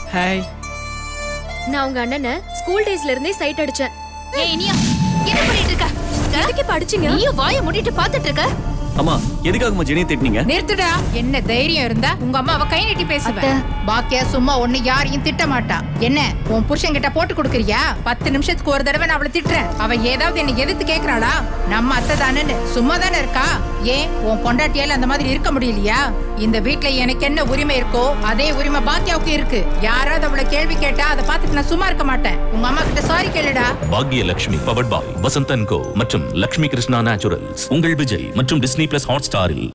hi நான் உங்க அண்ணனை ஸ்கூல் டேஸ்ல இருந்தே சைட் அடிச்சேன் ஏய் இனியா என்ன பண்ணிட்டு இருக்க எதுக்கு படிச்சீங்க நீயும் வாயை மூடிட்டு பாத்துட்டு இருக்க அம்மா எதுக்காகம்மா ஜெனியை திட்டினீங்க நிறுத்துடா என்ன தைரியம் இருந்தா உங்க அம்மா அவ கை நீட்டி பேசுவ பாக்கியா சும்மா ஒண்ணு யாரையும் திட்ட மாட்டா என்ன உன் புருஷன் கிட்ட போட்டு கொடுக்கறியா பத்து நிமிஷத்துக்கு ஒரு தடவை நான் அவளை திட்டுறேன் அவ ஏதாவது என்ன எதிர்த்து கேக்குறாளா நம்ம அத்தை தானேன்னு சும்மா தானே இருக்கா ஏன் உன் பொண்டாட்டியால அந்த மாதிரி இருக்க முடியலையா இந்த வீட்ல எனக்கு என்ன உரிமை இருக்கோ அதே உரிமை பாக்கியாவுக்கு இருக்கு யாராவது அவளை கேள்வி கேட்டா அதை பார்த்துட்டு நான் சும்மா இருக்க மாட்டேன் உங்க அம்மா கிட்ட சாரி கேளுடா Bhagyalakshmi powered by Vasanthan co மற்றும் லட்சுமி கிருஷ்ணா நேச்சுரல்ஸ் உங்கள் விஜய் மற்றும் டிஸ்னி பிளஸ் ஹாட் ஸ்டாரில்